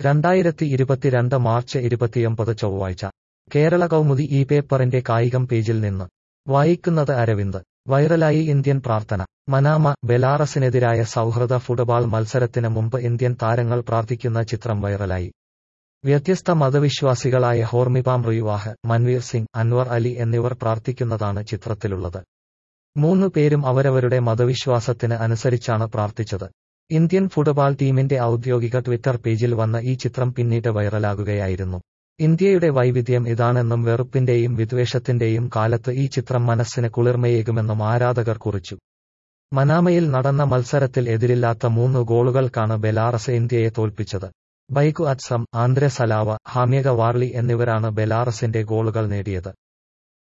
രണ്ടായിരത്തി ഇരുപത്തിരണ്ട് മാർച്ച് ഇരുപത്തിയൊമ്പത് ചൊവ്വാഴ്ച കേരള കൗമുദി ഈ പേപ്പറിന്റെ കായികം പേജിൽ നിന്ന് വായിക്കുന്നത് അരവിന്ദ് വൈറലായി ഇന്ത്യൻ പ്രാർത്ഥന മനാമ ബെലാറസിനെതിരായ സൗഹൃദ ഫുട്ബോൾ മത്സരത്തിന് മുമ്പ് ഇന്ത്യൻ താരങ്ങൾ പ്രാർത്ഥിക്കുന്ന ചിത്രം വൈറലായി വ്യത്യസ്ത മതവിശ്വാസികളായ ഹോർമിപാം റിയുവാഹ് മൻവീർ സിംഗ് അൻവർ അലി എന്നിവർ പ്രാർത്ഥിക്കുന്നതാണ് ചിത്രത്തിലുള്ളത് മൂന്നു പേരും അവരവരുടെ മതവിശ്വാസത്തിന് അനുസരിച്ചാണ് പ്രാർത്ഥിച്ചത് ഇന്ത്യൻ ഫുട്ബോൾ ടീമിന്റെ ഔദ്യോഗിക ട്വിറ്റർ പേജിൽ വന്ന ഈ ചിത്രം പിന്നീട് വൈറലാകുകയായിരുന്നു ഇന്ത്യയുടെ വൈവിധ്യം ഇതാണെന്നും വെറുപ്പിന്റെയും വിദ്വേഷത്തിന്റെയും കാലത്ത് ഈ ചിത്രം മനസ്സിന് കുളിർമയേകുമെന്നും ആരാധകർ കുറിച്ചു മനാമയിൽ നടന്ന മത്സരത്തിൽ എതിരില്ലാത്ത മൂന്ന് ഗോളുകൾക്കാണ് ബെലാറസ് ഇന്ത്യയെ തോൽപ്പിച്ചത് ബൈക്കു അത്സം ആന്ദ്രെ സലാവ ഹാമ്യക വാർലി എന്നിവരാണ് ബെലാറസിന്റെ ഗോളുകൾ നേടിയത്